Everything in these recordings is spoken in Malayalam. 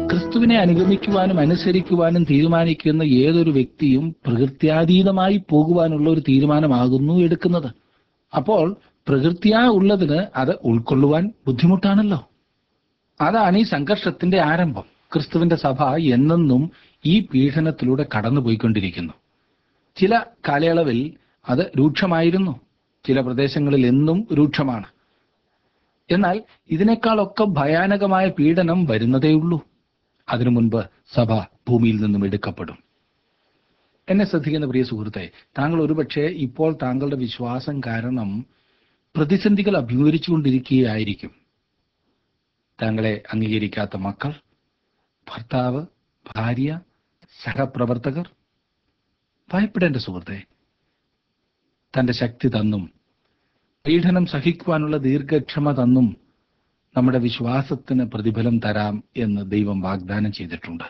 ക്രിസ്തുവിനെ അനുഗമിക്കുവാനും അനുസരിക്കുവാനും തീരുമാനിക്കുന്ന ഏതൊരു വ്യക്തിയും പ്രകൃത്യാതീതമായി പോകുവാനുള്ള ഒരു തീരുമാനമാകുന്നു എടുക്കുന്നത് അപ്പോൾ പ്രകൃത്യാ ഉള്ളതിന് അത് ഉൾക്കൊള്ളുവാൻ ബുദ്ധിമുട്ടാണല്ലോ അതാണ് ഈ സംഘർഷത്തിന്റെ ആരംഭം ക്രിസ്തുവിന്റെ സഭ എന്നെന്നും ഈ പീഡനത്തിലൂടെ കടന്നുപോയിക്കൊണ്ടിരിക്കുന്നു ചില കാലയളവിൽ അത് രൂക്ഷമായിരുന്നു ചില പ്രദേശങ്ങളിൽ എന്നും രൂക്ഷമാണ് എന്നാൽ ഇതിനേക്കാളൊക്കെ ഭയാനകമായ പീഡനം വരുന്നതേയുള്ളൂ അതിനു മുൻപ് സഭ ഭൂമിയിൽ നിന്നും എടുക്കപ്പെടും എന്നെ ശ്രദ്ധിക്കുന്ന പ്രിയ സുഹൃത്തെ താങ്കൾ ഒരുപക്ഷെ ഇപ്പോൾ താങ്കളുടെ വിശ്വാസം കാരണം പ്രതിസന്ധികൾ അഭിമുഖീകരിച്ചുകൊണ്ടിരിക്കുകയായിരിക്കും താങ്കളെ അംഗീകരിക്കാത്ത മക്കൾ ഭർത്താവ് ഭാര്യ സഹപ്രവർത്തകർ ഭയപ്പെടേണ്ട സുഹൃത്തെ തന്റെ ശക്തി തന്നും പീഡനം സഹിക്കുവാനുള്ള ദീർഘക്ഷമ തന്നും നമ്മുടെ വിശ്വാസത്തിന് പ്രതിഫലം തരാം എന്ന് ദൈവം വാഗ്ദാനം ചെയ്തിട്ടുണ്ട്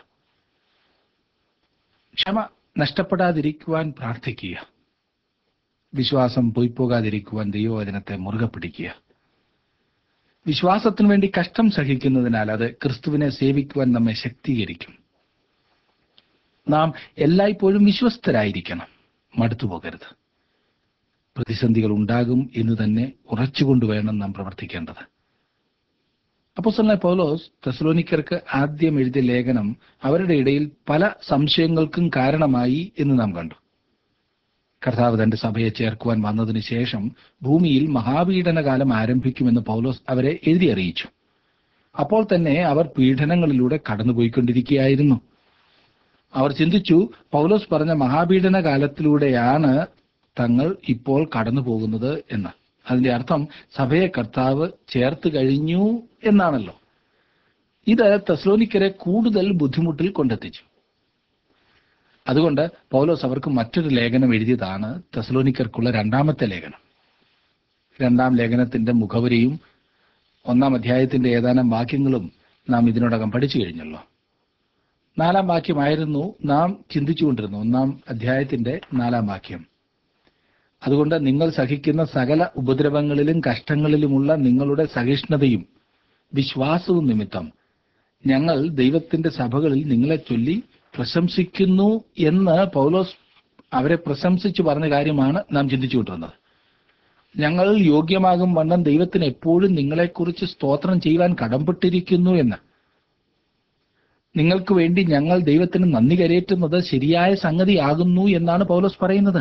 ക്ഷമ നഷ്ടപ്പെടാതിരിക്കുവാൻ പ്രാർത്ഥിക്കുക വിശ്വാസം പോയിപ്പോകാതിരിക്കുവാൻ ദൈവവചനത്തെ മുറുകെ പിടിക്കുക വിശ്വാസത്തിനു വേണ്ടി കഷ്ടം സഹിക്കുന്നതിനാൽ അത് ക്രിസ്തുവിനെ സേവിക്കുവാൻ നമ്മെ ശക്തീകരിക്കും നാം എല്ലായ്പ്പോഴും വിശ്വസ്തരായിരിക്കണം മടുത്തുപോകരുത് പ്രതിസന്ധികൾ ഉണ്ടാകും എന്ന് തന്നെ ഉറച്ചുകൊണ്ട് വേണം നാം പ്രവർത്തിക്കേണ്ടത് അപ്പോസ്തലനായ പൗലോസ് തെസലോനിക്കർക്ക് ആദ്യം എഴുതിയ ലേഖനം അവരുടെ ഇടയിൽ പല സംശയങ്ങൾക്കും കാരണമായി എന്ന് നാം കണ്ടു കർത്താവ് തന്റെ സഭയെ ചേർക്കുവാൻ വന്നതിന് ശേഷം ഭൂമിയിൽ മഹാപീഡന കാലം ആരംഭിക്കുമെന്ന് പൗലോസ് അവരെ എഴുതി അറിയിച്ചു അപ്പോൾ തന്നെ അവർ പീഡനങ്ങളിലൂടെ കടന്നുപോയിക്കൊണ്ടിരിക്കുകയായിരുന്നു അവർ ചിന്തിച്ചു പൗലോസ് പറഞ്ഞ മഹാപീഡന കാലത്തിലൂടെയാണ് തങ്ങൾ ഇപ്പോൾ കടന്നു പോകുന്നത് എന്ന് അതിന്റെ അർത്ഥം സഭയെ കർത്താവ് ചേർത്ത് കഴിഞ്ഞു എന്നാണല്ലോ ഇത് തെസ്ലോനിക്കരെ കൂടുതൽ ബുദ്ധിമുട്ടിൽ കൊണ്ടെത്തിച്ചു അതുകൊണ്ട് പൗലോസ് അവർക്ക് മറ്റൊരു ലേഖനം എഴുതിയതാണ് തെസ്ലോനിക്കർക്കുള്ള രണ്ടാമത്തെ ലേഖനം രണ്ടാം ലേഖനത്തിന്റെ മുഖവരിയും ഒന്നാം അധ്യായത്തിന്റെ ഏതാനും വാക്യങ്ങളും നാം ഇതിനോടകം പഠിച്ചു കഴിഞ്ഞല്ലോ നാലാം വാക്യമായിരുന്നു നാം ചിന്തിച്ചുകൊണ്ടിരുന്നു ഒന്നാം അധ്യായത്തിന്റെ നാലാം വാക്യം അതുകൊണ്ട് നിങ്ങൾ സഹിക്കുന്ന സകല ഉപദ്രവങ്ങളിലും കഷ്ടങ്ങളിലുമുള്ള നിങ്ങളുടെ സഹിഷ്ണുതയും വിശ്വാസവും നിമിത്തം ഞങ്ങൾ ദൈവത്തിന്റെ സഭകളിൽ നിങ്ങളെ ചൊല്ലി പ്രശംസിക്കുന്നു എന്ന് പൗലോസ് അവരെ പ്രശംസിച്ചു പറഞ്ഞ കാര്യമാണ് നാം ചിന്തിച്ചുകൊണ്ടിരുന്നത് ഞങ്ങൾ യോഗ്യമാകും വണ്ണം ദൈവത്തിന് എപ്പോഴും നിങ്ങളെക്കുറിച്ച് സ്തോത്രം ചെയ്യുവാൻ കടംപെട്ടിരിക്കുന്നു എന്ന് നിങ്ങൾക്ക് വേണ്ടി ഞങ്ങൾ ദൈവത്തിന് നന്ദി കരയേറ്റുന്നത് ശരിയായ സംഗതിയാകുന്നു എന്നാണ് പൗലോസ് പറയുന്നത്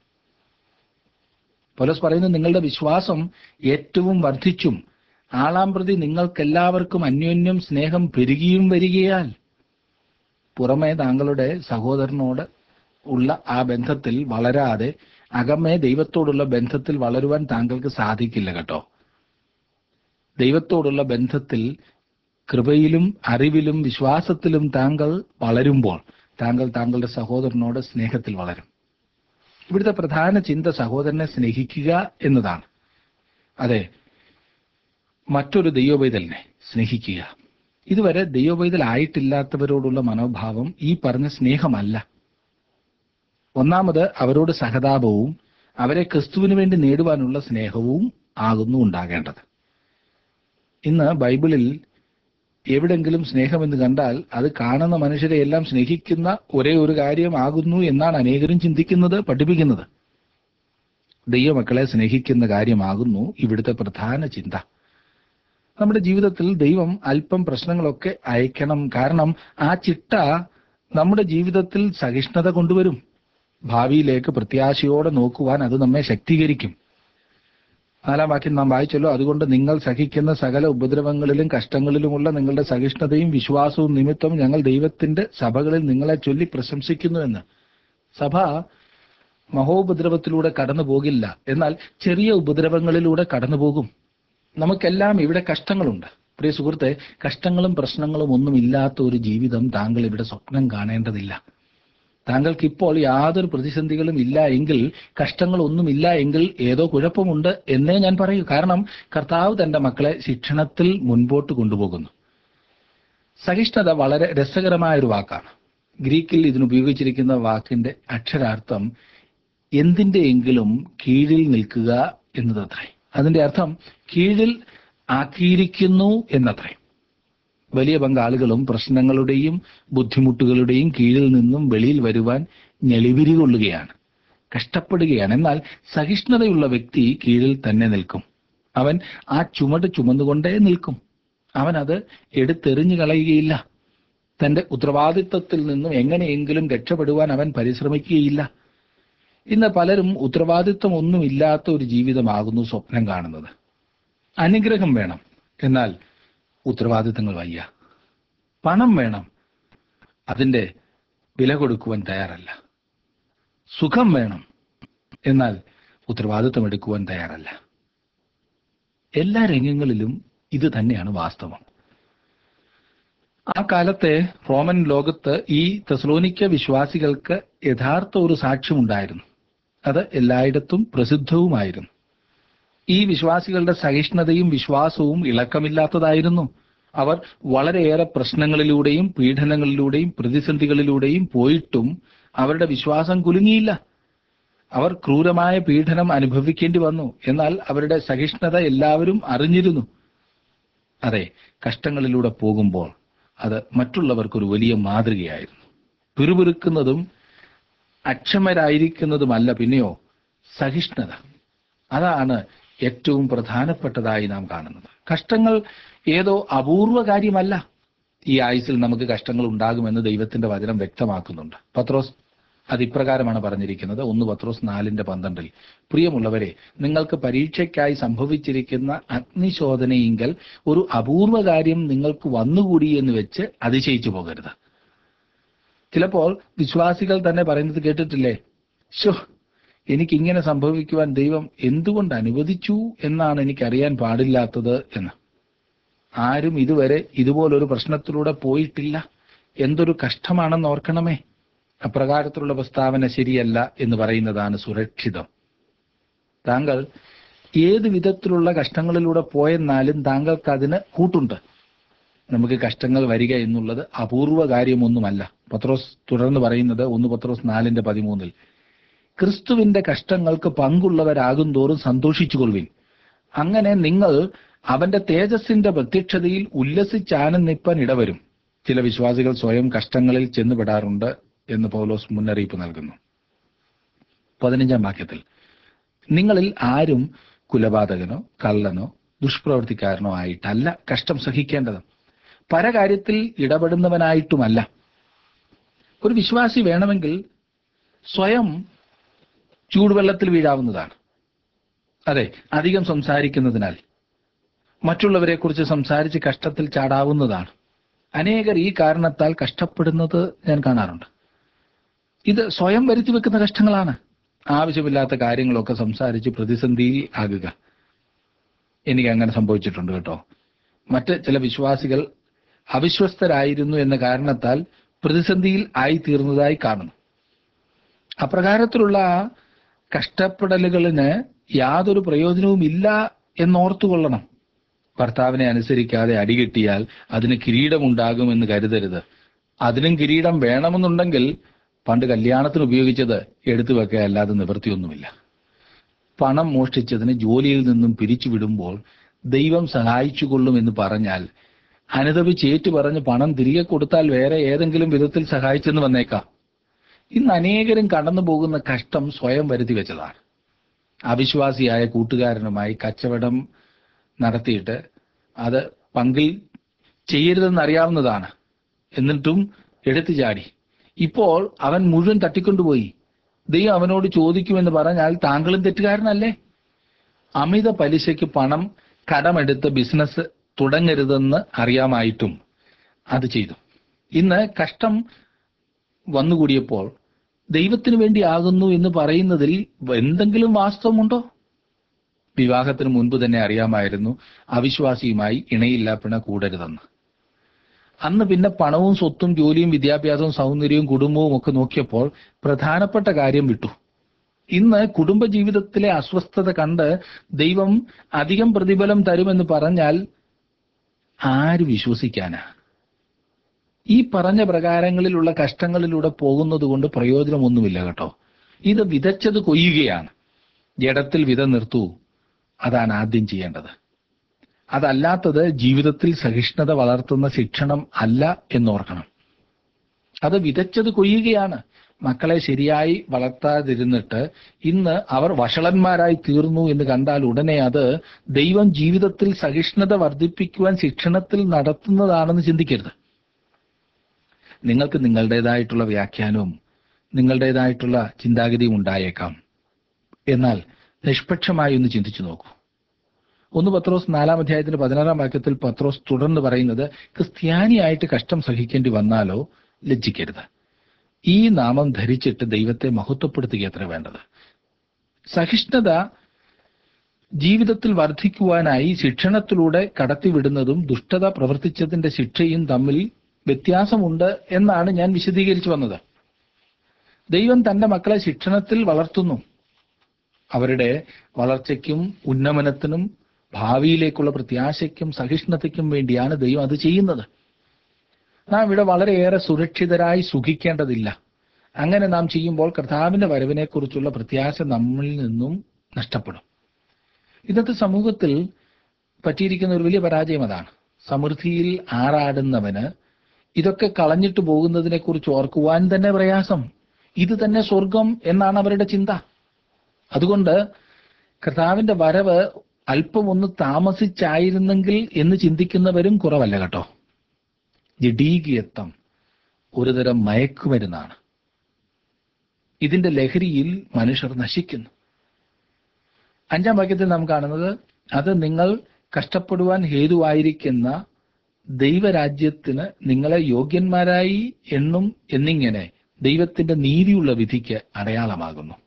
പൗലോസ് പറയുന്നത് നിങ്ങളുടെ വിശ്വാസം ഏറ്റവും വർദ്ധിച്ചും ആളാം പ്രതി നിങ്ങൾക്കെല്ലാവർക്കും അന്യോന്യം സ്നേഹം പെരുകിയും വരികയാൽ പുറമെ താങ്കളുടെ സഹോദരനോട് ഉള്ള ആ ബന്ധത്തിൽ വളരാതെ അകമേ ദൈവത്തോടുള്ള ബന്ധത്തിൽ വളരുവാൻ താങ്കൾക്ക് സാധിക്കില്ല കേട്ടോ ദൈവത്തോടുള്ള ബന്ധത്തിൽ കൃപയിലും അറിവിലും വിശ്വാസത്തിലും താങ്കൾ വളരുമ്പോൾ താങ്കൾ താങ്കളുടെ സഹോദരനോട് സ്നേഹത്തിൽ വളരും ഇവിടുത്തെ പ്രധാന ചിന്ത സഹോദരനെ സ്നേഹിക്കുക എന്നതാണ് അതെ മറ്റൊരു ദൈവപൈതലിനെ സ്നേഹിക്കുക ഇതുവരെ ദൈവപൈതൽ ആയിട്ടില്ലാത്തവരോടുള്ള മനോഭാവം ഈ പറഞ്ഞ സ്നേഹമല്ല ഒന്നാമത് അവരോട് സഹതാപവും അവരെ ക്രിസ്തുവിന് വേണ്ടി നേടുവാനുള്ള സ്നേഹവും ആകുന്നു ഉണ്ടാകേണ്ടത് ഇന്ന് ബൈബിളിൽ എവിടെങ്കിലും സ്നേഹമെന്ന് കണ്ടാൽ അത് കാണുന്ന മനുഷ്യരെ എല്ലാം സ്നേഹിക്കുന്ന ഒരേ ഒരു കാര്യമാകുന്നു എന്നാണ് അനേകരും ചിന്തിക്കുന്നത് പഠിപ്പിക്കുന്നത് ദൈവമക്കളെ സ്നേഹിക്കുന്ന കാര്യമാകുന്നു ഇവിടുത്തെ പ്രധാന ചിന്ത നമ്മുടെ ജീവിതത്തിൽ ദൈവം അല്പം പ്രശ്നങ്ങളൊക്കെ അയക്കണം കാരണം ആ ചിട്ട നമ്മുടെ ജീവിതത്തിൽ സഹിഷ്ണുത കൊണ്ടുവരും ഭാവിയിലേക്ക് പ്രത്യാശയോടെ നോക്കുവാൻ അത് നമ്മെ ശക്തീകരിക്കും നാലാം വാക്യം നാം വായിച്ചല്ലോ അതുകൊണ്ട് നിങ്ങൾ സഹിക്കുന്ന സകല ഉപദ്രവങ്ങളിലും കഷ്ടങ്ങളിലുമുള്ള നിങ്ങളുടെ സഹിഷ്ണുതയും വിശ്വാസവും നിമിത്തം ഞങ്ങൾ ദൈവത്തിന്റെ സഭകളിൽ നിങ്ങളെ ചൊല്ലി പ്രശംസിക്കുന്നു എന്ന് സഭ മഹോപദ്രവത്തിലൂടെ കടന്നു പോകില്ല എന്നാൽ ചെറിയ ഉപദ്രവങ്ങളിലൂടെ കടന്നു പോകും നമുക്കെല്ലാം ഇവിടെ കഷ്ടങ്ങളുണ്ട് പ്രിയ സുഹൃത്തെ കഷ്ടങ്ങളും പ്രശ്നങ്ങളും ഒന്നും ഇല്ലാത്ത ഒരു ജീവിതം താങ്കൾ ഇവിടെ സ്വപ്നം കാണേണ്ടതില്ല താങ്കൾക്ക് ഇപ്പോൾ യാതൊരു പ്രതിസന്ധികളും ഇല്ല എങ്കിൽ കഷ്ടങ്ങളൊന്നുമില്ല എങ്കിൽ ഏതോ കുഴപ്പമുണ്ട് എന്നേ ഞാൻ പറയൂ കാരണം കർത്താവ് തന്റെ മക്കളെ ശിക്ഷണത്തിൽ മുൻപോട്ട് കൊണ്ടുപോകുന്നു സഹിഷ്ണുത വളരെ രസകരമായ ഒരു വാക്കാണ് ഗ്രീക്കിൽ ഇതിനുപയോഗിച്ചിരിക്കുന്ന വാക്കിന്റെ അക്ഷരാർത്ഥം എന്തിന്റെയെങ്കിലും കീഴിൽ നിൽക്കുക എന്നതത്രേ അതിന്റെ അർത്ഥം കീഴിൽ ആക്കിയിരിക്കുന്നു എന്നത്രേ വലിയ പങ്കാളുകളും പ്രശ്നങ്ങളുടെയും ബുദ്ധിമുട്ടുകളുടെയും കീഴിൽ നിന്നും വെളിയിൽ വരുവാൻ ഞെളിവിരി കൊള്ളുകയാണ് കഷ്ടപ്പെടുകയാണ് എന്നാൽ സഹിഷ്ണുതയുള്ള വ്യക്തി കീഴിൽ തന്നെ നിൽക്കും അവൻ ആ ചുമട് ചുമന്നുകൊണ്ടേ നിൽക്കും അവൻ അത് എടുത്തെറിഞ്ഞു കളയുകയില്ല തന്റെ ഉത്തരവാദിത്വത്തിൽ നിന്നും എങ്ങനെയെങ്കിലും രക്ഷപ്പെടുവാൻ അവൻ പരിശ്രമിക്കുകയില്ല ഇന്ന് പലരും ഉത്തരവാദിത്വം ഒന്നുമില്ലാത്ത ഒരു ജീവിതമാകുന്നു സ്വപ്നം കാണുന്നത് അനുഗ്രഹം വേണം എന്നാൽ ഉത്തരവാദിത്തങ്ങൾ വയ്യ പണം വേണം അതിന്റെ വില കൊടുക്കുവാൻ തയ്യാറല്ല സുഖം വേണം എന്നാൽ ഉത്തരവാദിത്വം എടുക്കുവാൻ തയ്യാറല്ല എല്ലാ രംഗങ്ങളിലും ഇത് തന്നെയാണ് വാസ്തവം ആ കാലത്തെ റോമൻ ലോകത്ത് ഈ തെസ്ലോനിക്ക വിശ്വാസികൾക്ക് യഥാർത്ഥ ഒരു സാക്ഷ്യമുണ്ടായിരുന്നു അത് എല്ലായിടത്തും പ്രസിദ്ധവുമായിരുന്നു ഈ വിശ്വാസികളുടെ സഹിഷ്ണുതയും വിശ്വാസവും ഇളക്കമില്ലാത്തതായിരുന്നു അവർ വളരെയേറെ പ്രശ്നങ്ങളിലൂടെയും പീഡനങ്ങളിലൂടെയും പ്രതിസന്ധികളിലൂടെയും പോയിട്ടും അവരുടെ വിശ്വാസം കുലുങ്ങിയില്ല അവർ ക്രൂരമായ പീഡനം അനുഭവിക്കേണ്ടി വന്നു എന്നാൽ അവരുടെ സഹിഷ്ണുത എല്ലാവരും അറിഞ്ഞിരുന്നു അതെ കഷ്ടങ്ങളിലൂടെ പോകുമ്പോൾ അത് മറ്റുള്ളവർക്കൊരു വലിയ മാതൃകയായിരുന്നു പിറുപിറുക്കുന്നതും അക്ഷമരായിരിക്കുന്നതുമല്ല പിന്നെയോ സഹിഷ്ണുത അതാണ് ഏറ്റവും പ്രധാനപ്പെട്ടതായി നാം കാണുന്നത് കഷ്ടങ്ങൾ ഏതോ അപൂർവ കാര്യമല്ല ഈ ആയുസിൽ നമുക്ക് കഷ്ടങ്ങൾ ഉണ്ടാകുമെന്ന് ദൈവത്തിന്റെ വചനം വ്യക്തമാക്കുന്നുണ്ട് പത്രോസ് അത് ഇപ്രകാരമാണ് പറഞ്ഞിരിക്കുന്നത് ഒന്ന് പത്രോസ് നാലിന്റെ പന്ത്രണ്ടിൽ പ്രിയമുള്ളവരെ നിങ്ങൾക്ക് പരീക്ഷയ്ക്കായി സംഭവിച്ചിരിക്കുന്ന അഗ്നിശോധനയെങ്കിൽ ഒരു അപൂർവ കാര്യം നിങ്ങൾക്ക് വന്നുകൂടി എന്ന് വെച്ച് അതിശയിച്ചു പോകരുത് ചിലപ്പോൾ വിശ്വാസികൾ തന്നെ പറയുന്നത് കേട്ടിട്ടില്ലേ ശോ എനിക്കിങ്ങനെ സംഭവിക്കുവാൻ ദൈവം എന്തുകൊണ്ട് അനുവദിച്ചു എന്നാണ് എനിക്കറിയാൻ പാടില്ലാത്തത് എന്ന് ആരും ഇതുവരെ ഇതുപോലൊരു പ്രശ്നത്തിലൂടെ പോയിട്ടില്ല എന്തൊരു കഷ്ടമാണെന്ന് ഓർക്കണമേ അപ്രകാരത്തിലുള്ള പ്രസ്താവന ശരിയല്ല എന്ന് പറയുന്നതാണ് സുരക്ഷിതം താങ്കൾ ഏത് വിധത്തിലുള്ള കഷ്ടങ്ങളിലൂടെ പോയെന്നാലും താങ്കൾക്ക് അതിന് കൂട്ടുണ്ട് നമുക്ക് കഷ്ടങ്ങൾ വരിക എന്നുള്ളത് അപൂർവ കാര്യമൊന്നുമല്ല പത്രോസ് തുടർന്ന് പറയുന്നത് ഒന്ന് പത്രോസ് നാലിന്റെ പതിമൂന്നിൽ ക്രിസ്തുവിന്റെ കഷ്ടങ്ങൾക്ക് പങ്കുള്ളവരാകും തോറും സന്തോഷിച്ചുകൊള്ളുവിൻ അങ്ങനെ നിങ്ങൾ അവന്റെ തേജസ്സിന്റെ പ്രത്യക്ഷതയിൽ ഉല്ലസിച്ചാനന്ദിപ്പാൻ ഇടവരും ചില വിശ്വാസികൾ സ്വയം കഷ്ടങ്ങളിൽ ചെന്നുപെടാറുണ്ട് എന്ന് പൗലോസ് മുന്നറിയിപ്പ് നൽകുന്നു പതിനഞ്ചാം വാക്യത്തിൽ നിങ്ങളിൽ ആരും കുലപാതകനോ കള്ളനോ ദുഷ്പ്രവർത്തിക്കാരനോ ആയിട്ടല്ല കഷ്ടം സഹിക്കേണ്ടത് പരകാര്യത്തിൽ ഇടപെടുന്നവനായിട്ടുമല്ല ഒരു വിശ്വാസി വേണമെങ്കിൽ സ്വയം ചൂടുവെള്ളത്തിൽ വീഴാവുന്നതാണ് അതെ അധികം സംസാരിക്കുന്നതിനാൽ മറ്റുള്ളവരെ കുറിച്ച് സംസാരിച്ച് കഷ്ടത്തിൽ ചാടാവുന്നതാണ് അനേകർ ഈ കാരണത്താൽ കഷ്ടപ്പെടുന്നത് ഞാൻ കാണാറുണ്ട് ഇത് സ്വയം വരുത്തി വെക്കുന്ന കഷ്ടങ്ങളാണ് ആവശ്യമില്ലാത്ത കാര്യങ്ങളൊക്കെ സംസാരിച്ച് പ്രതിസന്ധിയിൽ ആകുക എനിക്ക് അങ്ങനെ സംഭവിച്ചിട്ടുണ്ട് കേട്ടോ മറ്റ് ചില വിശ്വാസികൾ അവിശ്വസ്തരായിരുന്നു എന്ന കാരണത്താൽ പ്രതിസന്ധിയിൽ ആയി തീർന്നതായി കാണുന്നു അപ്രകാരത്തിലുള്ള കഷ്ടപ്പെടലുകളിന് യാതൊരു പ്രയോജനവും ഇല്ല എന്നോർത്തുകൊള്ളണം ഭർത്താവിനെ അനുസരിക്കാതെ അടികിട്ടിയാൽ അതിന് കിരീടമുണ്ടാകുമെന്ന് കരുതരുത് അതിനും കിരീടം വേണമെന്നുണ്ടെങ്കിൽ പണ്ട് കല്യാണത്തിന് ഉപയോഗിച്ചത് എടുത്തു വെക്കുക അല്ലാതെ നിവൃത്തിയൊന്നുമില്ല പണം മോഷ്ടിച്ചതിന് ജോലിയിൽ നിന്നും പിരിച്ചുവിടുമ്പോൾ ദൈവം സഹായിച്ചുകൊള്ളും എന്ന് പറഞ്ഞാൽ അനുദപിച്ച് ഏറ്റു പറഞ്ഞ് പണം തിരികെ കൊടുത്താൽ വേറെ ഏതെങ്കിലും വിധത്തിൽ സഹായിച്ചെന്ന് വന്നേക്കാം ഇന്ന് അനേകരും കടന്നു പോകുന്ന കഷ്ടം സ്വയം വരുത്തി വെച്ചതാണ് അവിശ്വാസിയായ കൂട്ടുകാരനുമായി കച്ചവടം നടത്തിയിട്ട് അത് പങ്കിൽ ചെയ്യരുതെന്ന് അറിയാവുന്നതാണ് എന്നിട്ടും എടുത്തു ചാടി ഇപ്പോൾ അവൻ മുഴുവൻ തട്ടിക്കൊണ്ടുപോയി ദൈവം അവനോട് ചോദിക്കുമെന്ന് പറഞ്ഞാൽ താങ്കളും തെറ്റുകാരനല്ലേ അമിത പലിശയ്ക്ക് പണം കടമെടുത്ത് ബിസിനസ് തുടങ്ങരുതെന്ന് അറിയാമായിട്ടും അത് ചെയ്തു ഇന്ന് കഷ്ടം വന്നുകൂടിയപ്പോൾ ദൈവത്തിന് വേണ്ടി ആകുന്നു എന്ന് പറയുന്നതിൽ എന്തെങ്കിലും വാസ്തവമുണ്ടോ വിവാഹത്തിന് മുൻപ് തന്നെ അറിയാമായിരുന്നു അവിശ്വാസിയുമായി ഇണയില്ല പിണ കൂടരുതെന്ന് അന്ന് പിന്നെ പണവും സ്വത്തും ജോലിയും വിദ്യാഭ്യാസവും സൗന്ദര്യവും കുടുംബവും ഒക്കെ നോക്കിയപ്പോൾ പ്രധാനപ്പെട്ട കാര്യം വിട്ടു ഇന്ന് കുടുംബ ജീവിതത്തിലെ അസ്വസ്ഥത കണ്ട് ദൈവം അധികം പ്രതിഫലം തരുമെന്ന് പറഞ്ഞാൽ ആര് വിശ്വസിക്കാനാ ഈ പറഞ്ഞ പ്രകാരങ്ങളിലുള്ള കഷ്ടങ്ങളിലൂടെ പോകുന്നത് കൊണ്ട് പ്രയോജനമൊന്നുമില്ല കേട്ടോ ഇത് വിതച്ചത് കൊയ്യുകയാണ് ജഡത്തിൽ വിത നിർത്തൂ അതാണ് ആദ്യം ചെയ്യേണ്ടത് അതല്ലാത്തത് ജീവിതത്തിൽ സഹിഷ്ണുത വളർത്തുന്ന ശിക്ഷണം അല്ല എന്നോർക്കണം അത് വിതച്ചത് കൊയ്യുകയാണ് മക്കളെ ശരിയായി വളർത്താതിരുന്നിട്ട് ഇന്ന് അവർ വഷളന്മാരായി തീർന്നു എന്ന് കണ്ടാൽ ഉടനെ അത് ദൈവം ജീവിതത്തിൽ സഹിഷ്ണുത വർദ്ധിപ്പിക്കുവാൻ ശിക്ഷണത്തിൽ നടത്തുന്നതാണെന്ന് ചിന്തിക്കരുത് നിങ്ങൾക്ക് നിങ്ങളുടേതായിട്ടുള്ള വ്യാഖ്യാനവും നിങ്ങളുടേതായിട്ടുള്ള ചിന്താഗതിയും ഉണ്ടായേക്കാം എന്നാൽ നിഷ്പക്ഷമായി ഒന്ന് ചിന്തിച്ചു നോക്കൂ ഒന്ന് പത്രോസ് നാലാം അധ്യായത്തിന്റെ പതിനാറാം വാക്യത്തിൽ പത്രോസ് തുടർന്ന് പറയുന്നത് ക്രിസ്ത്യാനിയായിട്ട് കഷ്ടം സഹിക്കേണ്ടി വന്നാലോ ലജ്ജിക്കരുത് ഈ നാമം ധരിച്ചിട്ട് ദൈവത്തെ മഹത്വപ്പെടുത്തുകയത്ര വേണ്ടത് സഹിഷ്ണുത ജീവിതത്തിൽ വർദ്ധിക്കുവാനായി ശിക്ഷണത്തിലൂടെ കടത്തിവിടുന്നതും ദുഷ്ടത പ്രവർത്തിച്ചതിന്റെ ശിക്ഷയും തമ്മിൽ വ്യത്യാസമുണ്ട് എന്നാണ് ഞാൻ വിശദീകരിച്ചു വന്നത് ദൈവം തന്റെ മക്കളെ ശിക്ഷണത്തിൽ വളർത്തുന്നു അവരുടെ വളർച്ചയ്ക്കും ഉന്നമനത്തിനും ഭാവിയിലേക്കുള്ള പ്രത്യാശയ്ക്കും സഹിഷ്ണുതയ്ക്കും വേണ്ടിയാണ് ദൈവം അത് ചെയ്യുന്നത് നാം ഇവിടെ വളരെയേറെ സുരക്ഷിതരായി സുഖിക്കേണ്ടതില്ല അങ്ങനെ നാം ചെയ്യുമ്പോൾ കർത്താവിന്റെ വരവിനെക്കുറിച്ചുള്ള പ്രത്യാശ നമ്മിൽ നിന്നും നഷ്ടപ്പെടും ഇന്നത്തെ സമൂഹത്തിൽ പറ്റിയിരിക്കുന്ന ഒരു വലിയ പരാജയം അതാണ് സമൃദ്ധിയിൽ ആറാടുന്നവന് ഇതൊക്കെ കളഞ്ഞിട്ട് പോകുന്നതിനെ കുറിച്ച് ഓർക്കുവാൻ തന്നെ പ്രയാസം ഇത് തന്നെ സ്വർഗം എന്നാണ് അവരുടെ ചിന്ത അതുകൊണ്ട് കർത്താവിന്റെ വരവ് അല്പം ഒന്ന് താമസിച്ചായിരുന്നെങ്കിൽ എന്ന് ചിന്തിക്കുന്നവരും കുറവല്ല കേട്ടോ ജഡീകിയത്വം ഒരുതരം മയക്കുമരുന്നാണ് ഇതിന്റെ ലഹരിയിൽ മനുഷ്യർ നശിക്കുന്നു അഞ്ചാം വാക്യത്തിൽ നാം കാണുന്നത് അത് നിങ്ങൾ കഷ്ടപ്പെടുവാൻ ഹേതുവായിരിക്കുന്ന ദൈവരാജ്യത്തിന് നിങ്ങളെ യോഗ്യന്മാരായി എണ്ണും എന്നിങ്ങനെ ദൈവത്തിന്റെ നീതിയുള്ള വിധിക്ക് അടയാളമാകുന്നു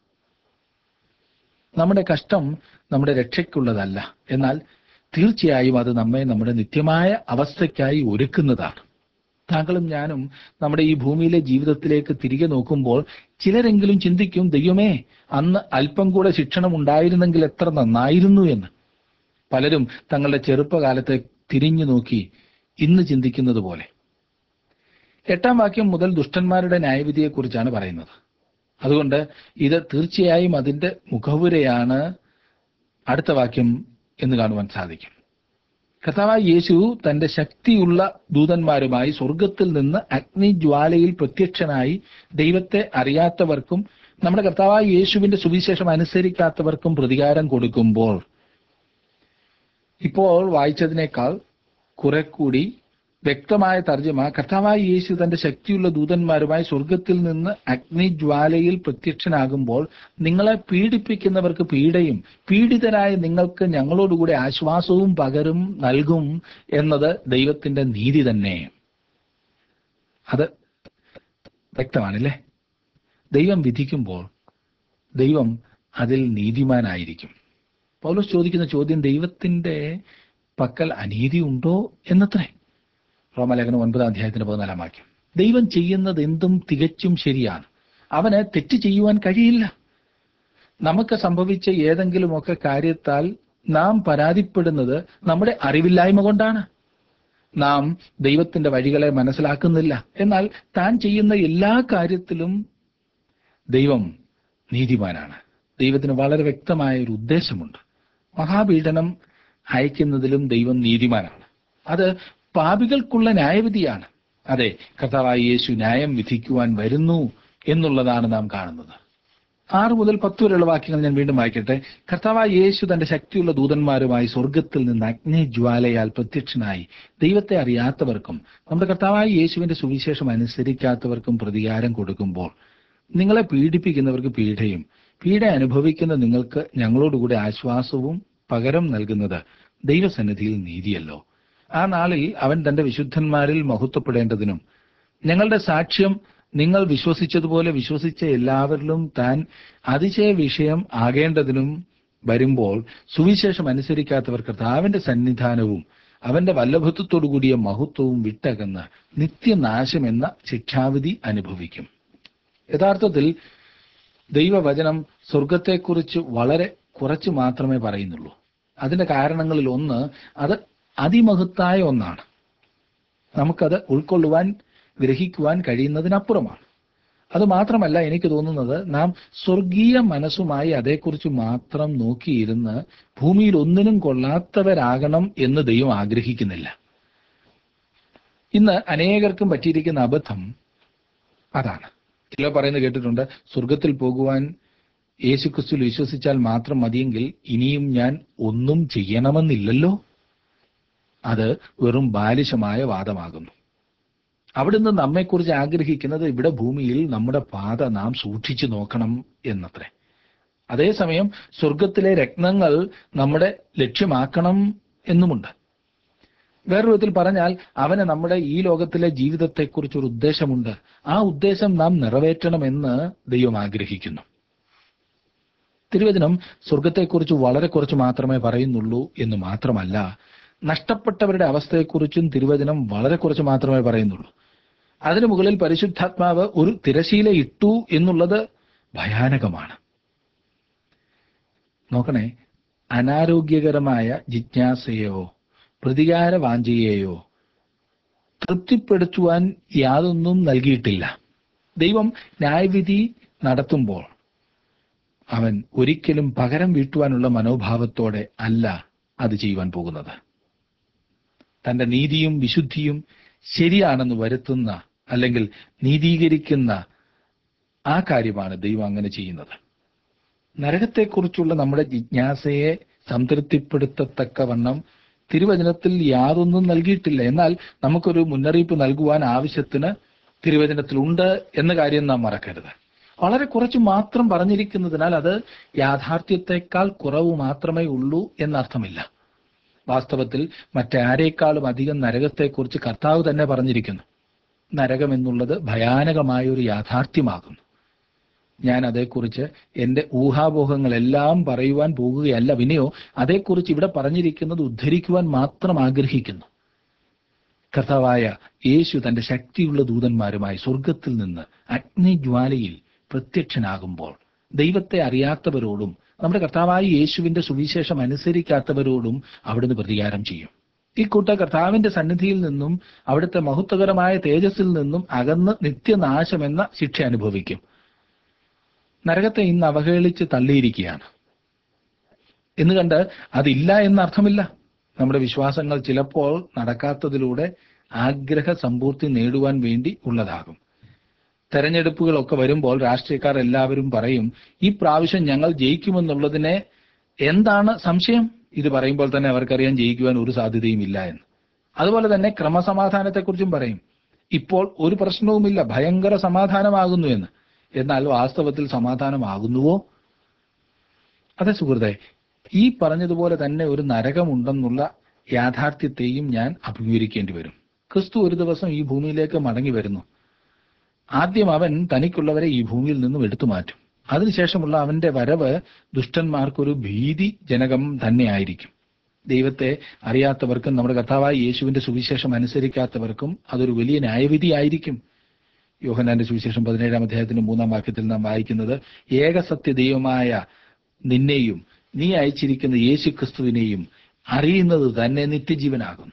നമ്മുടെ കഷ്ടം നമ്മുടെ രക്ഷയ്ക്കുള്ളതല്ല എന്നാൽ തീർച്ചയായും അത് നമ്മെ നമ്മുടെ നിത്യമായ അവസ്ഥയ്ക്കായി ഒരുക്കുന്നതാണ് താങ്കളും ഞാനും നമ്മുടെ ഈ ഭൂമിയിലെ ജീവിതത്തിലേക്ക് തിരികെ നോക്കുമ്പോൾ ചിലരെങ്കിലും ചിന്തിക്കും ദൈവമേ അന്ന് അല്പം കൂടെ ശിക്ഷണം ഉണ്ടായിരുന്നെങ്കിൽ എത്ര നന്നായിരുന്നു എന്ന് പലരും തങ്ങളുടെ ചെറുപ്പകാലത്തെ തിരിഞ്ഞു നോക്കി ഇന്ന് ചിന്തിക്കുന്നത് പോലെ എട്ടാം വാക്യം മുതൽ ദുഷ്ടന്മാരുടെ ന്യായവിധിയെക്കുറിച്ചാണ് പറയുന്നത് അതുകൊണ്ട് ഇത് തീർച്ചയായും അതിന്റെ മുഖവുരയാണ് അടുത്ത വാക്യം എന്ന് കാണുവാൻ സാധിക്കും കർത്താവായ യേശു തന്റെ ശക്തിയുള്ള ദൂതന്മാരുമായി സ്വർഗത്തിൽ നിന്ന് അഗ്നിജ്വാലയിൽ പ്രത്യക്ഷനായി ദൈവത്തെ അറിയാത്തവർക്കും നമ്മുടെ കർത്താവായ യേശുവിന്റെ സുവിശേഷം അനുസരിക്കാത്തവർക്കും പ്രതികാരം കൊടുക്കുമ്പോൾ ഇപ്പോൾ വായിച്ചതിനേക്കാൾ കുറെ കൂടി വ്യക്തമായ തർജ്ജമ കർത്താവായ യേശു തന്റെ ശക്തിയുള്ള ദൂതന്മാരുമായി സ്വർഗത്തിൽ നിന്ന് അഗ്നിജ്വാലയിൽ പ്രത്യക്ഷനാകുമ്പോൾ നിങ്ങളെ പീഡിപ്പിക്കുന്നവർക്ക് പീഡയും പീഡിതരായ നിങ്ങൾക്ക് ഞങ്ങളോടുകൂടെ ആശ്വാസവും പകരും നൽകും എന്നത് ദൈവത്തിന്റെ നീതി തന്നെ അത് വ്യക്തമാണല്ലേ ദൈവം വിധിക്കുമ്പോൾ ദൈവം അതിൽ നീതിമാനായിരിക്കും പൗലോസ് ചോദിക്കുന്ന ചോദ്യം ദൈവത്തിന്റെ പക്കൽ അനീതി ഉണ്ടോ എന്നത്രേ റോമലേഖനം ഒൻപതാം അധ്യായത്തിന്റെ പതിനാലാം വാക്യം ദൈവം ചെയ്യുന്നത് എന്തും തികച്ചും ശരിയാണ് അവന് തെറ്റ് ചെയ്യുവാൻ കഴിയില്ല നമുക്ക് സംഭവിച്ച ഏതെങ്കിലുമൊക്കെ കാര്യത്താൽ നാം പരാതിപ്പെടുന്നത് നമ്മുടെ അറിവില്ലായ്മ കൊണ്ടാണ് നാം ദൈവത്തിന്റെ വഴികളെ മനസ്സിലാക്കുന്നില്ല എന്നാൽ താൻ ചെയ്യുന്ന എല്ലാ കാര്യത്തിലും ദൈവം നീതിമാനാണ് ദൈവത്തിന് വളരെ വ്യക്തമായ ഒരു ഉദ്ദേശമുണ്ട് മഹാപീഡനം അയക്കുന്നതിലും ദൈവം നീതിമാനാണ് അത് പാപികൾക്കുള്ള ന്യായവിധിയാണ് അതെ കർത്താവായ യേശു ന്യായം വിധിക്കുവാൻ വരുന്നു എന്നുള്ളതാണ് നാം കാണുന്നത് ആറ് മുതൽ പത്ത് വരെയുള്ള വാക്യങ്ങൾ ഞാൻ വീണ്ടും വായിക്കട്ടെ കർത്താവായ യേശു തന്റെ ശക്തിയുള്ള ദൂതന്മാരുമായി സ്വർഗത്തിൽ നിന്ന് അഗ്നിജ്വാലയാൽ പ്രത്യക്ഷനായി ദൈവത്തെ അറിയാത്തവർക്കും നമ്മുടെ കർത്താവായ യേശുവിന്റെ സുവിശേഷം അനുസരിക്കാത്തവർക്കും പ്രതികാരം കൊടുക്കുമ്പോൾ നിങ്ങളെ പീഡിപ്പിക്കുന്നവർക്ക് പീഡയും പീഡ അനുഭവിക്കുന്ന നിങ്ങൾക്ക് ഞങ്ങളോടുകൂടെ ആശ്വാസവും പകരം നൽകുന്നത് ദൈവസന്നിധിയിൽ നീതിയല്ലോ ആ നാളിൽ അവൻ തന്റെ വിശുദ്ധന്മാരിൽ മഹത്വപ്പെടേണ്ടതിനും ഞങ്ങളുടെ സാക്ഷ്യം നിങ്ങൾ വിശ്വസിച്ചതുപോലെ വിശ്വസിച്ച എല്ലാവരിലും താൻ അതിശയ വിഷയം ആകേണ്ടതിനും വരുമ്പോൾ സുവിശേഷം അനുസരിക്കാത്തവർ കർത്താവിന്റെ സന്നിധാനവും അവന്റെ വല്ലഭത്വത്തോടു കൂടിയ മഹത്വവും വിട്ടകന്ന് നിത്യനാശം എന്ന ശിക്ഷാവിധി അനുഭവിക്കും യഥാർത്ഥത്തിൽ ദൈവവചനം സ്വർഗത്തെക്കുറിച്ച് വളരെ കുറച്ച് മാത്രമേ പറയുന്നുള്ളൂ അതിന്റെ കാരണങ്ങളിൽ ഒന്ന് അത് അതിമഹത്തായ ഒന്നാണ് നമുക്കത് ഉൾക്കൊള്ളുവാൻ ഗ്രഹിക്കുവാൻ കഴിയുന്നതിനപ്പുറമാണ് അത് മാത്രമല്ല എനിക്ക് തോന്നുന്നത് നാം സ്വർഗീയ മനസ്സുമായി അതേക്കുറിച്ച് മാത്രം നോക്കിയിരുന്ന് ഭൂമിയിൽ ഒന്നിനും കൊള്ളാത്തവരാകണം എന്ന് ദൈവം ആഗ്രഹിക്കുന്നില്ല ഇന്ന് അനേകർക്കും പറ്റിയിരിക്കുന്ന അബദ്ധം അതാണ് ചിലർ പറയുന്നത് കേട്ടിട്ടുണ്ട് സ്വർഗത്തിൽ പോകുവാൻ യേശുക്രിസ്തുവിൽ വിശ്വസിച്ചാൽ മാത്രം മതിയെങ്കിൽ ഇനിയും ഞാൻ ഒന്നും ചെയ്യണമെന്നില്ലല്ലോ അത് വെറും ബാലിശമായ വാദമാകുന്നു അവിടുന്ന് നമ്മെക്കുറിച്ച് ആഗ്രഹിക്കുന്നത് ഇവിടെ ഭൂമിയിൽ നമ്മുടെ പാത നാം സൂക്ഷിച്ചു നോക്കണം എന്നത്രേ അതേസമയം സ്വർഗത്തിലെ രത്നങ്ങൾ നമ്മുടെ ലക്ഷ്യമാക്കണം എന്നുമുണ്ട് വേറൊരു വിധത്തിൽ പറഞ്ഞാൽ അവന് നമ്മുടെ ഈ ലോകത്തിലെ ജീവിതത്തെക്കുറിച്ച് ഒരു ഉദ്ദേശമുണ്ട് ആ ഉദ്ദേശം നാം നിറവേറ്റണമെന്ന് ദൈവം ആഗ്രഹിക്കുന്നു തിരുവചനം സ്വർഗത്തെക്കുറിച്ച് വളരെ കുറച്ച് മാത്രമേ പറയുന്നുള്ളൂ എന്ന് മാത്രമല്ല നഷ്ടപ്പെട്ടവരുടെ അവസ്ഥയെക്കുറിച്ചും തിരുവചനം വളരെ കുറച്ച് മാത്രമേ പറയുന്നുള്ളൂ അതിനു മുകളിൽ പരിശുദ്ധാത്മാവ് ഒരു തിരശീല ഇട്ടു എന്നുള്ളത് ഭയാനകമാണ് നോക്കണേ അനാരോഗ്യകരമായ ജിജ്ഞാസയോ പ്രതികാര വാഞ്ചയെയോ തൃപ്തിപ്പെടുത്തുവാൻ യാതൊന്നും നൽകിയിട്ടില്ല ദൈവം ന്യായവിധി നടത്തുമ്പോൾ അവൻ ഒരിക്കലും പകരം വീട്ടുവാനുള്ള മനോഭാവത്തോടെ അല്ല അത് ചെയ്യുവാൻ പോകുന്നത് തന്റെ നീതിയും വിശുദ്ധിയും ശരിയാണെന്ന് വരുത്തുന്ന അല്ലെങ്കിൽ നീതീകരിക്കുന്ന ആ കാര്യമാണ് ദൈവം അങ്ങനെ ചെയ്യുന്നത് നരകത്തെക്കുറിച്ചുള്ള നമ്മുടെ ജിജ്ഞാസയെ സംതൃപ്തിപ്പെടുത്തത്തക്കവണ്ണം തിരുവചനത്തിൽ യാതൊന്നും നൽകിയിട്ടില്ല എന്നാൽ നമുക്കൊരു മുന്നറിയിപ്പ് നൽകുവാൻ ആവശ്യത്തിന് തിരുവചനത്തിലുണ്ട് എന്ന കാര്യം നാം മറക്കരുത് വളരെ കുറച്ച് മാത്രം പറഞ്ഞിരിക്കുന്നതിനാൽ അത് യാഥാർത്ഥ്യത്തെക്കാൾ കുറവ് മാത്രമേ ഉള്ളൂ എന്നർത്ഥമില്ല വാസ്തവത്തിൽ മറ്റാരേക്കാളും അധികം നരകത്തെക്കുറിച്ച് കർത്താവ് തന്നെ പറഞ്ഞിരിക്കുന്നു നരകം എന്നുള്ളത് ഭയാനകമായ ഒരു യാഥാർത്ഥ്യമാകുന്നു ഞാൻ അതേക്കുറിച്ച് എൻ്റെ ഊഹാപോഹങ്ങളെല്ലാം പറയുവാൻ പോകുകയല്ല വിനയോ അതേക്കുറിച്ച് ഇവിടെ പറഞ്ഞിരിക്കുന്നത് ഉദ്ധരിക്കുവാൻ മാത്രം ആഗ്രഹിക്കുന്നു കർത്താവായ യേശു തന്റെ ശക്തിയുള്ള ദൂതന്മാരുമായി സ്വർഗത്തിൽ നിന്ന് അഗ്നിജ്വാലയിൽ പ്രത്യക്ഷനാകുമ്പോൾ ദൈവത്തെ അറിയാത്തവരോടും നമ്മുടെ കർത്താവായ യേശുവിന്റെ സുവിശേഷം അനുസരിക്കാത്തവരോടും അവിടുന്ന് പ്രതികാരം ചെയ്യും ഈ കൂട്ട കർത്താവിന്റെ സന്നിധിയിൽ നിന്നും അവിടുത്തെ മഹത്വകരമായ തേജസ്സിൽ നിന്നും അകന്ന് നിത്യനാശമെന്ന ശിക്ഷ അനുഭവിക്കും നരകത്തെ ഇന്ന് അവഹേളിച്ച് തള്ളിയിരിക്കുകയാണ് എന്ന് കണ്ട് അതില്ല എന്ന അർത്ഥമില്ല നമ്മുടെ വിശ്വാസങ്ങൾ ചിലപ്പോൾ നടക്കാത്തതിലൂടെ ആഗ്രഹ സമ്പൂർത്തി നേടുവാൻ വേണ്ടി ഉള്ളതാകും തെരഞ്ഞെടുപ്പുകളൊക്കെ വരുമ്പോൾ രാഷ്ട്രീയക്കാർ എല്ലാവരും പറയും ഈ പ്രാവശ്യം ഞങ്ങൾ ജയിക്കുമെന്നുള്ളതിനെ എന്താണ് സംശയം ഇത് പറയുമ്പോൾ തന്നെ അവർക്കറിയാൻ ജയിക്കുവാൻ ഒരു സാധ്യതയും ഇല്ല എന്ന് അതുപോലെ തന്നെ ക്രമസമാധാനത്തെക്കുറിച്ചും പറയും ഇപ്പോൾ ഒരു പ്രശ്നവുമില്ല ഭയങ്കര സമാധാനമാകുന്നു എന്ന് എന്നാൽ വാസ്തവത്തിൽ സമാധാനമാകുന്നുവോ അതെ സുഹൃത്തെ ഈ പറഞ്ഞതുപോലെ തന്നെ ഒരു നരകമുണ്ടെന്നുള്ള യാഥാർത്ഥ്യത്തെയും ഞാൻ അഭിമുഖീകരിക്കേണ്ടി വരും ക്രിസ്തു ഒരു ദിവസം ഈ ഭൂമിയിലേക്ക് മടങ്ങി വരുന്നു ആദ്യം അവൻ തനിക്കുള്ളവരെ ഈ ഭൂമിയിൽ നിന്നും എടുത്തു മാറ്റും അതിനുശേഷമുള്ള അവന്റെ വരവ് ദുഷ്ടന്മാർക്കൊരു ഭീതി ജനകം തന്നെയായിരിക്കും ദൈവത്തെ അറിയാത്തവർക്കും നമ്മുടെ കർത്താവായ യേശുവിന്റെ സുവിശേഷം അനുസരിക്കാത്തവർക്കും അതൊരു വലിയ ന്യായവിധിയായിരിക്കും യോഹനാന്റെ സുവിശേഷം പതിനേഴാം അധ്യായത്തിന്റെ മൂന്നാം വാക്യത്തിൽ നാം വായിക്കുന്നത് ഏകസത്യ ദൈവമായ നിന്നെയും നീ അയച്ചിരിക്കുന്ന യേശു ക്രിസ്തുവിനെയും അറിയുന്നത് തന്നെ നിത്യജീവനാകും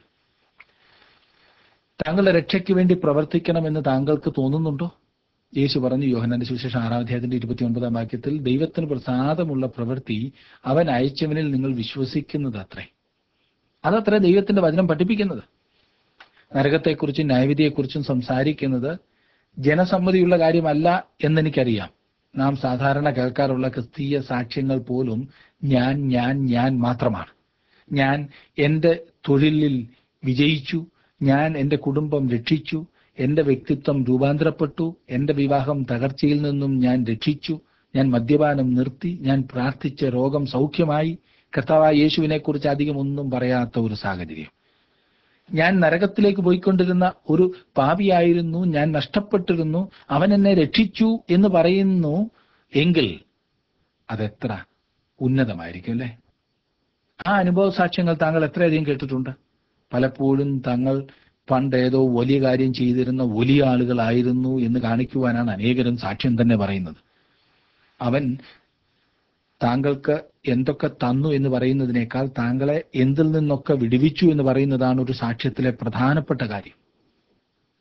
താങ്കളുടെ രക്ഷയ്ക്ക് വേണ്ടി പ്രവർത്തിക്കണമെന്ന് താങ്കൾക്ക് തോന്നുന്നുണ്ടോ യേശു പറഞ്ഞു യോഹനാന്റെ സുവിശേഷം ആറാം അധ്യായത്തിന്റെ ഇരുപത്തി ഒൻപതാം വാക്യത്തിൽ ദൈവത്തിന് പ്രസാദമുള്ള പ്രവൃത്തി അവൻ അയച്ചവനിൽ നിങ്ങൾ വിശ്വസിക്കുന്നത് അത്രേ അതത്രേ ദൈവത്തിന്റെ വചനം പഠിപ്പിക്കുന്നത് നരകത്തെക്കുറിച്ചും ന്യായവിധിയെക്കുറിച്ചും സംസാരിക്കുന്നത് ജനസമ്മതിയുള്ള കാര്യമല്ല എന്നെനിക്കറിയാം നാം സാധാരണ കേൾക്കാറുള്ള ക്രിസ്തീയ സാക്ഷ്യങ്ങൾ പോലും ഞാൻ ഞാൻ ഞാൻ മാത്രമാണ് ഞാൻ എൻ്റെ തൊഴിലിൽ വിജയിച്ചു ഞാൻ എൻ്റെ കുടുംബം രക്ഷിച്ചു എൻ്റെ വ്യക്തിത്വം രൂപാന്തരപ്പെട്ടു എൻ്റെ വിവാഹം തകർച്ചയിൽ നിന്നും ഞാൻ രക്ഷിച്ചു ഞാൻ മദ്യപാനം നിർത്തി ഞാൻ പ്രാർത്ഥിച്ച രോഗം സൗഖ്യമായി കർത്താവായ യേശുവിനെ കുറിച്ച് അധികം ഒന്നും പറയാത്ത ഒരു സാഹചര്യം ഞാൻ നരകത്തിലേക്ക് പോയിക്കൊണ്ടിരുന്ന ഒരു പാപിയായിരുന്നു ഞാൻ നഷ്ടപ്പെട്ടിരുന്നു അവൻ എന്നെ രക്ഷിച്ചു എന്ന് പറയുന്നു എങ്കിൽ അതെത്ര ഉന്നതമായിരിക്കും അല്ലേ ആ അനുഭവ സാക്ഷ്യങ്ങൾ താങ്കൾ എത്രയധികം കേട്ടിട്ടുണ്ട് പലപ്പോഴും തങ്ങൾ പണ്ട് ഏതോ വലിയ കാര്യം ചെയ്തിരുന്ന വലിയ ആളുകളായിരുന്നു എന്ന് കാണിക്കുവാനാണ് അനേകരും സാക്ഷ്യം തന്നെ പറയുന്നത് അവൻ താങ്കൾക്ക് എന്തൊക്കെ തന്നു എന്ന് പറയുന്നതിനേക്കാൾ താങ്കളെ എന്തിൽ നിന്നൊക്കെ വിടുവിച്ചു എന്ന് പറയുന്നതാണ് ഒരു സാക്ഷ്യത്തിലെ പ്രധാനപ്പെട്ട കാര്യം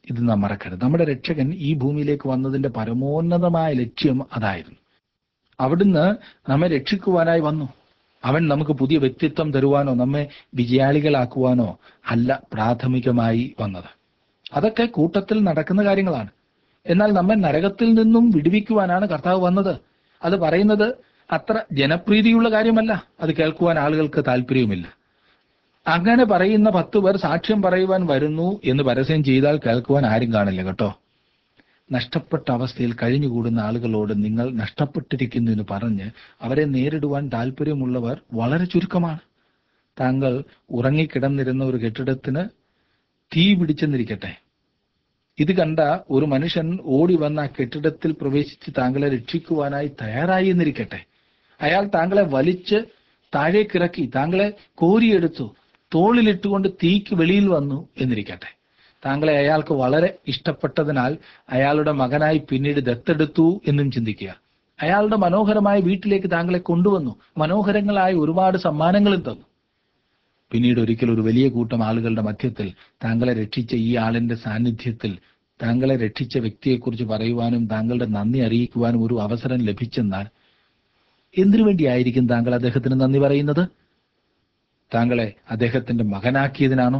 ഇത് നാം മറക്കരുത് നമ്മുടെ രക്ഷകൻ ഈ ഭൂമിയിലേക്ക് വന്നതിന്റെ പരമോന്നതമായ ലക്ഷ്യം അതായിരുന്നു അവിടുന്ന് നമ്മെ രക്ഷിക്കുവാനായി വന്നു അവൻ നമുക്ക് പുതിയ വ്യക്തിത്വം തരുവാനോ നമ്മെ വിജയാളികളാക്കുവാനോ അല്ല പ്രാഥമികമായി വന്നത് അതൊക്കെ കൂട്ടത്തിൽ നടക്കുന്ന കാര്യങ്ങളാണ് എന്നാൽ നമ്മെ നരകത്തിൽ നിന്നും വിടുവിക്കുവാനാണ് കർത്താവ് വന്നത് അത് പറയുന്നത് അത്ര ജനപ്രീതിയുള്ള കാര്യമല്ല അത് കേൾക്കുവാൻ ആളുകൾക്ക് താല്പര്യവുമില്ല അങ്ങനെ പറയുന്ന പത്ത് പേർ സാക്ഷ്യം പറയുവാൻ വരുന്നു എന്ന് പരസ്യം ചെയ്താൽ കേൾക്കുവാൻ ആരും കാണില്ല കേട്ടോ നഷ്ടപ്പെട്ട അവസ്ഥയിൽ കഴിഞ്ഞുകൂടുന്ന ആളുകളോട് നിങ്ങൾ നഷ്ടപ്പെട്ടിരിക്കുന്നു എന്ന് പറഞ്ഞ് അവരെ നേരിടുവാൻ താല്പര്യമുള്ളവർ വളരെ ചുരുക്കമാണ് താങ്കൾ ഉറങ്ങിക്കിടന്നിരുന്ന ഒരു കെട്ടിടത്തിന് തീ പിടിച്ചെന്നിരിക്കട്ടെ ഇത് കണ്ട ഒരു മനുഷ്യൻ ഓടി വന്ന ആ കെട്ടിടത്തിൽ പ്രവേശിച്ച് താങ്കളെ രക്ഷിക്കുവാനായി തയ്യാറായി എന്നിരിക്കട്ടെ അയാൾ താങ്കളെ വലിച്ച് താഴേക്കിറക്കി താങ്കളെ കോരിയെടുത്തു തോളിലിട്ടുകൊണ്ട് തീക്ക് വെളിയിൽ വന്നു എന്നിരിക്കട്ടെ താങ്കളെ അയാൾക്ക് വളരെ ഇഷ്ടപ്പെട്ടതിനാൽ അയാളുടെ മകനായി പിന്നീട് ദത്തെടുത്തു എന്നും ചിന്തിക്കുക അയാളുടെ മനോഹരമായ വീട്ടിലേക്ക് താങ്കളെ കൊണ്ടുവന്നു മനോഹരങ്ങളായ ഒരുപാട് സമ്മാനങ്ങളും തന്നു പിന്നീട് ഒരിക്കൽ ഒരു വലിയ കൂട്ടം ആളുകളുടെ മധ്യത്തിൽ താങ്കളെ രക്ഷിച്ച ഈ ആളിന്റെ സാന്നിധ്യത്തിൽ താങ്കളെ രക്ഷിച്ച വ്യക്തിയെക്കുറിച്ച് പറയുവാനും താങ്കളുടെ നന്ദി അറിയിക്കുവാനും ഒരു അവസരം ലഭിച്ചെന്നാൽ എന്തിനു വേണ്ടിയായിരിക്കും താങ്കൾ അദ്ദേഹത്തിന് നന്ദി പറയുന്നത് താങ്കളെ അദ്ദേഹത്തിന്റെ മകനാക്കിയതിനാണോ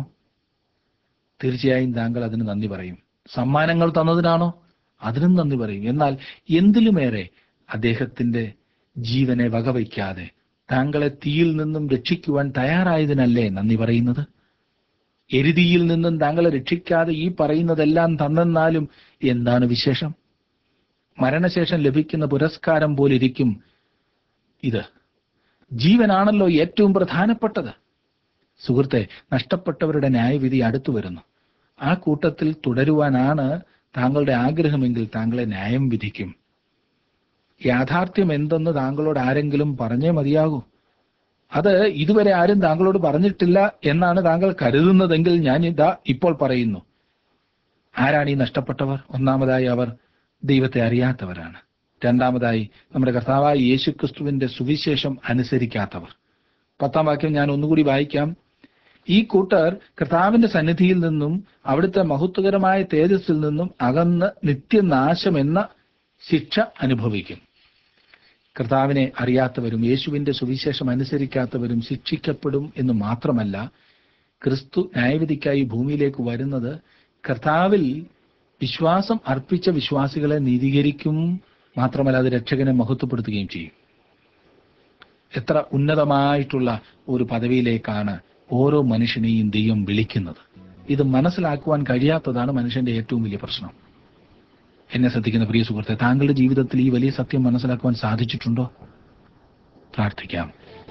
തീർച്ചയായും താങ്കൾ അതിന് നന്ദി പറയും സമ്മാനങ്ങൾ തന്നതിനാണോ അതിനും നന്ദി പറയും എന്നാൽ എന്തിലുമേറെ അദ്ദേഹത്തിന്റെ ജീവനെ വകവയ്ക്കാതെ താങ്കളെ തീയിൽ നിന്നും രക്ഷിക്കുവാൻ തയ്യാറായതിനല്ലേ നന്ദി പറയുന്നത് എരുതിയിൽ നിന്നും താങ്കളെ രക്ഷിക്കാതെ ഈ പറയുന്നതെല്ലാം തന്നെന്നാലും എന്താണ് വിശേഷം മരണശേഷം ലഭിക്കുന്ന പുരസ്കാരം പോലിരിക്കും ഇത് ജീവനാണല്ലോ ഏറ്റവും പ്രധാനപ്പെട്ടത് സുഹൃത്തെ നഷ്ടപ്പെട്ടവരുടെ ന്യായവിധി അടുത്തു വരുന്നു ആ കൂട്ടത്തിൽ തുടരുവാനാണ് താങ്കളുടെ ആഗ്രഹമെങ്കിൽ താങ്കളെ ന്യായം വിധിക്കും യാഥാർത്ഥ്യം എന്തെന്ന് താങ്കളോട് ആരെങ്കിലും പറഞ്ഞേ മതിയാകൂ അത് ഇതുവരെ ആരും താങ്കളോട് പറഞ്ഞിട്ടില്ല എന്നാണ് താങ്കൾ കരുതുന്നതെങ്കിൽ ഞാൻ ഇതാ ഇപ്പോൾ പറയുന്നു ആരാണ് ഈ നഷ്ടപ്പെട്ടവർ ഒന്നാമതായി അവർ ദൈവത്തെ അറിയാത്തവരാണ് രണ്ടാമതായി നമ്മുടെ കർത്താവായ യേശുക്രിസ്തുവിന്റെ സുവിശേഷം അനുസരിക്കാത്തവർ പത്താം വാക്യം ഞാൻ ഒന്നുകൂടി വായിക്കാം ഈ കൂട്ടർ കർത്താവിന്റെ സന്നിധിയിൽ നിന്നും അവിടുത്തെ മഹത്വകരമായ തേജസ്സിൽ നിന്നും അകന്ന് നിത്യനാശം എന്ന ശിക്ഷ അനുഭവിക്കും കർത്താവിനെ അറിയാത്തവരും യേശുവിന്റെ സുവിശേഷം അനുസരിക്കാത്തവരും ശിക്ഷിക്കപ്പെടും എന്ന് മാത്രമല്ല ക്രിസ്തു ന്യായവിധിക്കായി ഭൂമിയിലേക്ക് വരുന്നത് കർത്താവിൽ വിശ്വാസം അർപ്പിച്ച വിശ്വാസികളെ നീതീകരിക്കും മാത്രമല്ല അത് രക്ഷകനെ മഹത്വപ്പെടുത്തുകയും ചെയ്യും എത്ര ഉന്നതമായിട്ടുള്ള ഒരു പദവിയിലേക്കാണ് ഓരോ മനുഷ്യനെയും ദൈവം വിളിക്കുന്നത് ഇത് മനസ്സിലാക്കുവാൻ കഴിയാത്തതാണ് മനുഷ്യന്റെ ഏറ്റവും വലിയ പ്രശ്നം എന്നെ ശ്രദ്ധിക്കുന്ന പ്രിയ സുഹൃത്തെ താങ്കളുടെ ജീവിതത്തിൽ ഈ വലിയ സത്യം മനസ്സിലാക്കുവാൻ സാധിച്ചിട്ടുണ്ടോ പ്രാർത്ഥിക്കാം